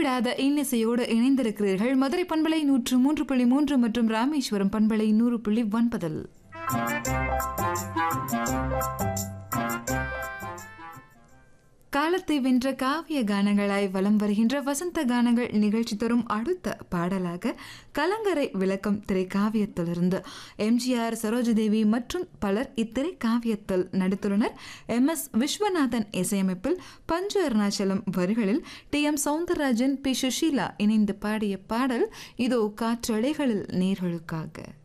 இடைவிடாத இன்னிசையோடு இணைந்திருக்கிறீர்கள் மதுரை பண்பலை நூற்று மூன்று புள்ளி மூன்று மற்றும் ராமேஸ்வரம் பண்பலை நூறு புள்ளி ஒன்பதில் காலத்தை வென்ற காவிய கானங்களாய் வலம் வருகின்ற வசந்த கானங்கள் நிகழ்ச்சி தரும் அடுத்த பாடலாக கலங்கரை விளக்கம் திரைக்காவியத்திலிருந்து எம்ஜிஆர் சரோஜதேவி மற்றும் பலர் இத்திரை காவியத்தில் நடித்துள்ளனர் எம் எஸ் விஸ்வநாதன் இசையமைப்பில் பஞ்சு அருணாச்சலம் வரிகளில் T M Soundararajan P Susheela இணைந்து பாடிய பாடல் இதோ காற்றலைகளில் நேர்களுக்காக